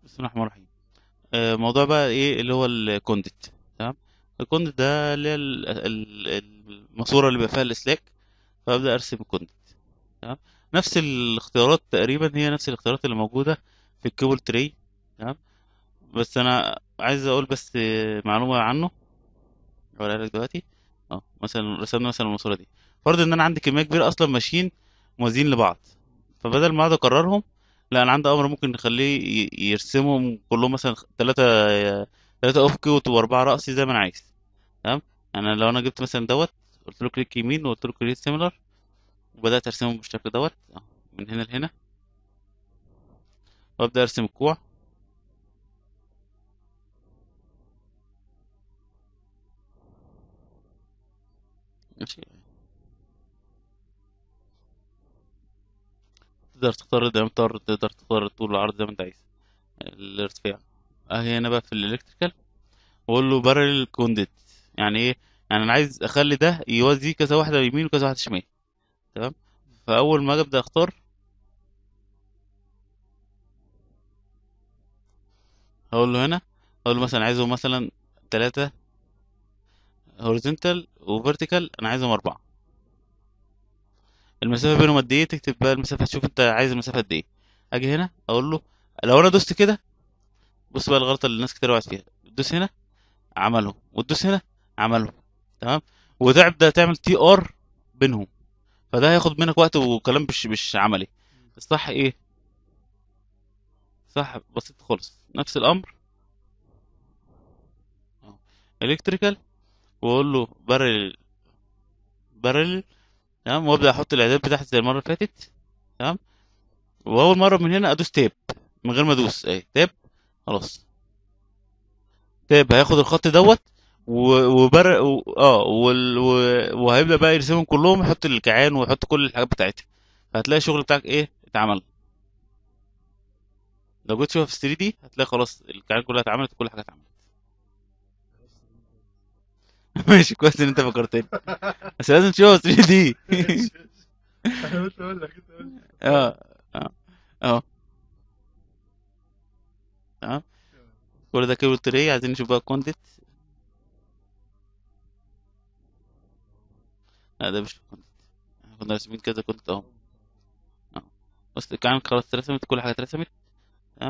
بسم الله الرحمن الرحيم آه، موضوع بقى ايه اللي هو الكوندت تمام الكوندت ده اللي هي ال- ال- الماسوره اللي بيبقى فيها الاسلاك فابدا ارسم الكوندت تمام نفس الاختيارات تقريبا هي نفس الاختيارات اللي موجوده في الكيبل تري تمام بس انا عايز اقول بس آه، معلومه عنه اقولها لك دلوقتي اه مثلا رسمنا مثلا الماسوره دي فرض ان انا عندي كميه كبيره اصلا ماشيين موازيين لبعض فبدل ما اقعد اكررهم لا انا عندي امر ممكن نخليه ي- يرسمهم كلهم مثلا ثلاثة ثلاثة افقي واربعة رأسي زي ما انا عايز تمام انا لو انا جبت مثلا دوت قلت له كليك يمين وقلت له كريت سيميلر وبدأت ارسمهم بالشكل دوت أهو، من هنا لهنا وابدأ ارسم الكوع ماشي تقدر تختار الدايمتر تقدر تختار الطول والعرض زي ما انت عايز الارتفاع اهي هنا بقى في الالكتريكال واقول له بارل كونديت يعني ايه يعني انا عايز اخلي ده يوازي كذا واحده يمين وكذا واحده شمال تمام فاول ما أجي ابدا اختار هقول له هنا اقول له مثلا عايزه مثلا ثلاثة هوريزونتال وفيرتيكال انا عايزهم اربعة المسافة بينهم قد ايه تكتب بقى المسافة تشوف انت عايز المسافة قد ايه اجي هنا اقول له لو انا دوست كده بص بقى الغلطة اللي الناس كتير وقعت فيها تدوس هنا عملهم وتدوس هنا عملهم تمام وتبدأ تعمل تي ار بينهم فده هياخد منك وقت وكلام مش مش عملي الصح ايه صح بسيط خالص نفس الامر الكتريكال واقول له بارل بارل تمام وابدا احط الاعداد بتاعتي زي المره اللي فاتت تمام واول مره من هنا ادوس تاب من غير ما ادوس اهي تاب خلاص تاب هياخد الخط دوت و- وبر و... اه وال... و... وهيبدا بقى يرسمهم كلهم يحط الكيعان ويحط كل الحاجات بتاعتها فهتلاقي الشغل بتاعك ايه اتعمل لو جيت تشوفها في 3 دي هتلاقي خلاص الكيعان كلها اتعملت وكل حاجه اتعملت ماشي كويس ان انت فكرتني بس لازم تشوفها في 3 دي انا قلت اقول لك انت قلت اه اه اه تمام كل ده كيبل تري عايزين نشوف بقى كونديت لا ده مش كونديت احنا كنا راسمين كذا كونديت اهو اه بس كان خلاص اترسمت كل حاجه اترسمت تمام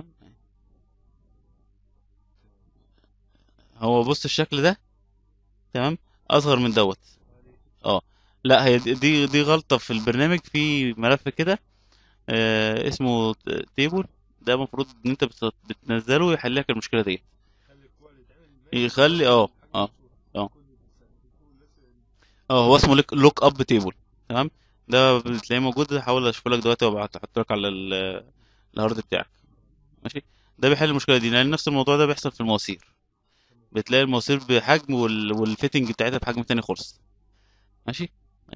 هو بص الشكل ده تمام اصغر من دوت اه لا هي دي دي دي غلطه في البرنامج في ملف كده آه اسمه تيبل ده المفروض ان انت بت- بتنزله يحل لك المشكله دي خلي الكوع اللي يتعمل باين يخلي اه حاجه اه مشهوره اه كل بتقول لسه اه هو اسمه لوك لوك اب تيبل تمام ده بتلاقيه موجود هحاول اشوف لك دلوقتي وابعت احط لك على ال- الهارد بتاعك ماشي ده بيحل المشكله دي لان نفس الموضوع ده بيحصل في المواسير بتلاقي المواسير بحجم وال... والفيتنج بتاعتها بحجم تاني خالص ماشي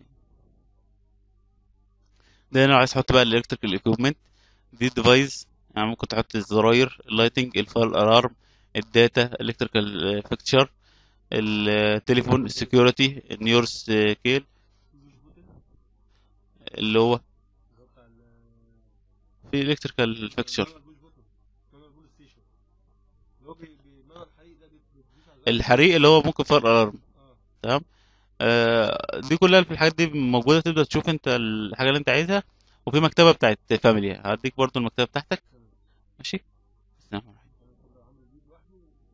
ده هنا لو عايز تحط بقى الالكتريكال ايكويبمنت دي الديفايس يعني ممكن تحط الزراير اللايتنج الفاير الارم الداتا الكتريكال فيكتشر التليفون السكيورتي النيورس كيل اللي هو بتاع ال في الكتريكال فيكتشر المانوال بوش بوتون المانوال بول ستيشن اللي هو بي- بي- المانوال الحريق ده بت- بتدوس على اللايت الحريق اللي هو ممكن فاير الارم اه تمام آه دي كلها في الحاجات دي موجوده تبدا تشوف انت الحاجه اللي انت عايزها وفي مكتبه بتاعت فاميلي هديك برضو المكتبه بتاعتك تمام ماشي بسم الله الرحمن الرحيم. انا كنت عامل فيديو لوحده